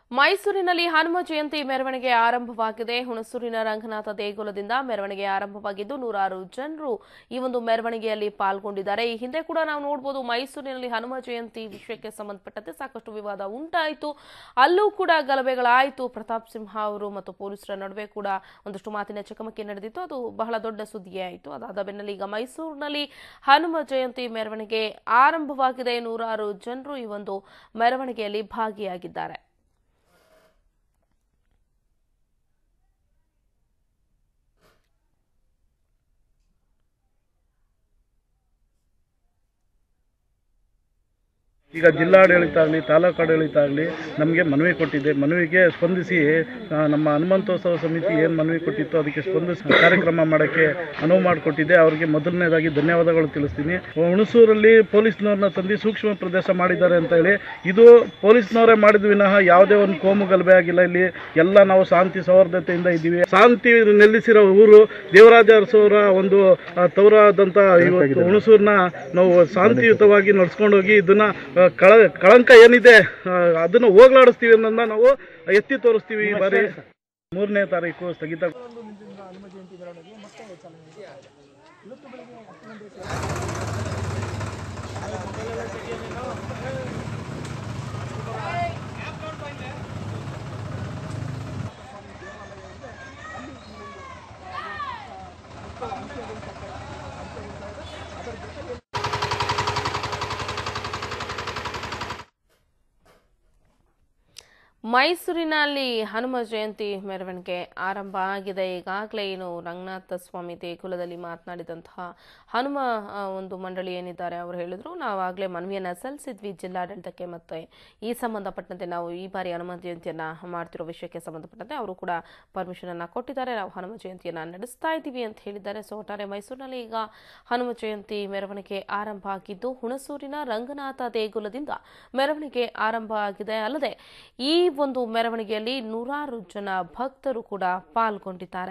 ಮೈಸೂರಿನಲ್ಲಿ ಹನುಮ ಜಯಂತಿ ಮೆರವಣಿಗೆ ಆರಂಭವಾಗಿದೆ ಹುಣಸೂರಿನ ರಂಗನಾಥ ದೇಗುಲದಿಂದ ಮೆರವಣಿಗೆ ಆರಂಭವಾಗಿದ್ದು ನೂರಾರು ಜನರು ಈ ಒಂದು ಮೆರವಣಿಗೆಯಲ್ಲಿ ಪಾಲ್ಗೊಂಡಿದ್ದಾರೆ ಈ ಹಿಂದೆ ಕೂಡ ನಾವು ನೋಡಬಹುದು ಮೈಸೂರಿನಲ್ಲಿ ಹನುಮ ಜಯಂತಿ ವಿಷಯಕ್ಕೆ ಸಂಬಂಧಪಟ್ಟಂತೆ ಸಾಕಷ್ಟು ವಿವಾದ ಉಂಟಾಯಿತು ಅಲ್ಲೂ ಕೂಡ ಗಲಭೆಗಳಾಯಿತು ಪ್ರತಾಪ್ ಸಿಂಹ ಅವರು ಮತ್ತು ಪೊಲೀಸರ ನಡುವೆ ಕೂಡ ಒಂದಷ್ಟು ಮಾತಿನ ಚಕಮಕಿ ನಡೆದಿತ್ತು ಅದು ಬಹಳ ದೊಡ್ಡ ಸುದ್ದಿಯೇ ಆಯಿತು ಅದಾದ ಬೆನ್ನಲ್ಲೇ ಈಗ ಮೈಸೂರಿನಲ್ಲಿ ಹನುಮ ಜಯಂತಿ ಮೆರವಣಿಗೆ ಆರಂಭವಾಗಿದೆ ನೂರಾರು ಜನರು ಈ ಒಂದು ಮೆರವಣಿಗೆಯಲ್ಲಿ ಭಾಗಿಯಾಗಿದ್ದಾರೆ ಈಗ ಜಿಲ್ಲಾಡಳಿತ ಆಗಲಿ ತಾಲೂಕು ಆಡಳಿತ ಆಗಲಿ ನಮಗೆ ಮನವಿ ಕೊಟ್ಟಿದೆ ಮನವಿಗೆ ಸ್ಪಂದಿಸಿ ಆ, ನಮ್ಮ ಹನುಮಂತೋತ್ಸವ ಸಮಿತಿ ಏನು ಮನವಿ ಕೊಟ್ಟಿತ್ತು ಅದಕ್ಕೆ ಸ್ಪಂದಿಸಿ ಕಾರ್ಯಕ್ರಮ ಮಾಡೋಕ್ಕೆ ಅನುವು ಮಾಡಿಕೊಟ್ಟಿದೆ ಅವರಿಗೆ ಮೊದಲನೇದಾಗಿ ಧನ್ಯವಾದಗಳು ತಿಳಿಸ್ತೀನಿ ಹುಣಸೂರಲ್ಲಿ ಪೊಲೀಸ್ನವ್ರನ್ನ ತಂದು ಸೂಕ್ಷ್ಮ ಪ್ರದೇಶ ಮಾಡಿದ್ದಾರೆ ಅಂತ ಹೇಳಿ ಇದು ಪೊಲೀಸ್ನವರೇ ಮಾಡಿದ ವಿನಃ ಯಾವುದೇ ಒಂದು ಕೋಮು ಗಲಭೆ ಆಗಿಲ್ಲ ಇಲ್ಲಿ ಎಲ್ಲ ನಾವು ಶಾಂತಿ ಸೌಹಾರ್ದತೆಯಿಂದ ಇದ್ದೀವಿ ಶಾಂತಿ ನೆಲೆಸಿರೋ ಊರು ದೇವರಾಜ ಅರಸವರ ಒಂದು ಆ, ತವರಾದಂಥ ಇವತ್ತು ಹುಣಸೂರನ್ನ ನಾವು ಶಾಂತಿಯುತವಾಗಿ ನಡ್ಸ್ಕೊಂಡೋಗಿ ಇದನ್ನ ಆ, ಕಳ ಕಳಂಕ ಏನಿದೆ ಆ, ಅದನ್ನ ಹೋಗ್ಲಾಡಿಸ್ತೀವಿ ಅನ್ನೋದನ್ನ ನಾವು ಎತ್ತಿ ತೋರಿಸ್ತೀವಿ ಈ ಬಾರಿ ಮೂರನೇ ತಾರೀಕು ಸ್ಥಗಿತ ಮೈಸೂರಿನಲ್ಲಿ ಹನುಮ ಜಯಂತಿ ಮೆರವಣಿಗೆ ಆರಂಭ ಆಗಿದೆ ಈಗಾಗಲೇ ಏನು ರಂಗನಾಥ ಸ್ವಾಮಿ ದೇಗುಲದಲ್ಲಿ ಮಾತನಾಡಿದಂತಹ ಹನುಮ ಆ, ಒಂದು ಮಂಡಳಿ ಏನಿದ್ದಾರೆ ಅವರು ಹೇಳಿದ್ರು ನಾವು ಆಗಲೇ ಮನವಿಯನ್ನ ಸಲ್ಲಿಸಿದ್ವಿ ಜಿಲ್ಲಾಡಳಿತಕ್ಕೆ ಮತ್ತೆ ಈ ಸಂಬಂಧಪಟ್ಟಂತೆ ನಾವು ಈ ಬಾರಿ ಹನುಮ ಜಯಂತಿಯನ್ನ ಮಾಡ್ತಿರೋ ವಿಷಯಕ್ಕೆ ಸಂಬಂಧಪಟ್ಟಂತೆ ಅವರು ಕೂಡ ಪರ್ಮಿಷನ್ ಅನ್ನ ಕೊಟ್ಟಿದ್ದಾರೆ ನಾವು ಹನುಮ ಜಯಂತಿಯನ್ನ ನಡೆಸ್ತಾ ಇದ್ದೀವಿ ಅಂತ ಹೇಳಿದ್ದಾರೆ ಸೊ ಒಟ್ಟಾರೆ ಮೈಸೂರಿನಲ್ಲಿ ಈಗ ಹನುಮ ಜಯಂತಿ ಮೆರವಣಿಗೆ ಆರಂಭ ಆಗಿದ್ದು ಹುಣಸೂರಿನ ರಂಗನಾಥ ದೇಗುಲದಿಂದ ಮೆರವಣಿಗೆ ಆರಂಭ ಆಗಿದೆ ಅಲ್ಲದೆ ಈ ಒಂದು ಮೆರವಣಿಗೆಯಲ್ಲಿ ನೂರಾರು ಜನ ಭಕ್ತರು ಕೂಡ ಪಾಲ್ಗೊಂಡಿದ್ದಾರೆ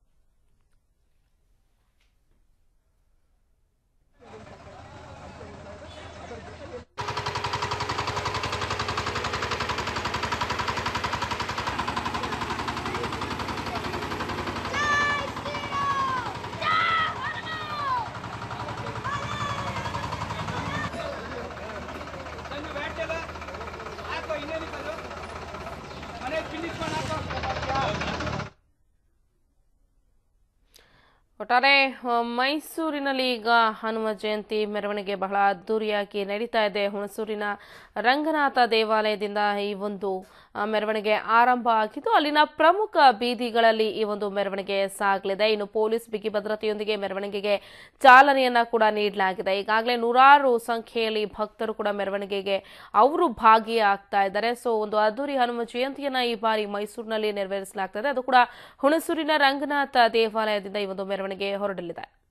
ಒಟ್ಟಾರೆ ಆ, ಮೈಸೂರಿನಲ್ಲಿ ಈಗ ಹನುಮ ಜಯಂತಿ ಮೆರವಣಿಗೆ ಬಹಳ ಅದ್ದೂರಿಯಾಗಿ ನಡೀತಾ ಇದೆ ಹುಣಸೂರಿನ ರಂಗನಾಥ ದೇವಾಲಯದಿಂದ ಈ ಒಂದು ಆ, ಮೆರವಣಿಗೆ ಆರಂಭ ಆಗಿದ್ದು ಅಲ್ಲಿನ ಪ್ರಮುಖ ಬೀದಿಗಳಲ್ಲಿ ಈ ಒಂದು ಮೆರವಣಿಗೆ ಸಾಗಲಿದೆ ಇನ್ನು ಪೊಲೀಸ್ ಬಿಗಿ ಭದ್ರತೆಯೊಂದಿಗೆ ಮೆರವಣಿಗೆಗೆ ಚಾಲನೆಯನ್ನ ಕೂಡ ನೀಡಲಾಗಿದೆ ಈಗಾಗಲೇ ನೂರಾರು ಸಂಖ್ಯೆಯಲ್ಲಿ ಭಕ್ತರು ಕೂಡ ಮೆರವಣಿಗೆಗೆ ಅವರು ಭಾಗಿಯಾಗ್ತಾ ಇದ್ದಾರೆ ಸೊ ಒಂದು ಅದ್ದೂರಿ ಹನುಮ ಜಯಂತಿಯನ್ನ ಈ ಬಾರಿ ಮೈಸೂರಿನಲ್ಲಿ ನೆರವೇರಿಸಲಾಗ್ತದೆ ಅದು ಕೂಡ ಹುಣಸೂರಿನ ರಂಗನಾಥ ದೇವಾಲಯದಿಂದ ಈ ಒಂದು ಮೆರವಣಿಗೆ ಹೊರಡಲಿದೆ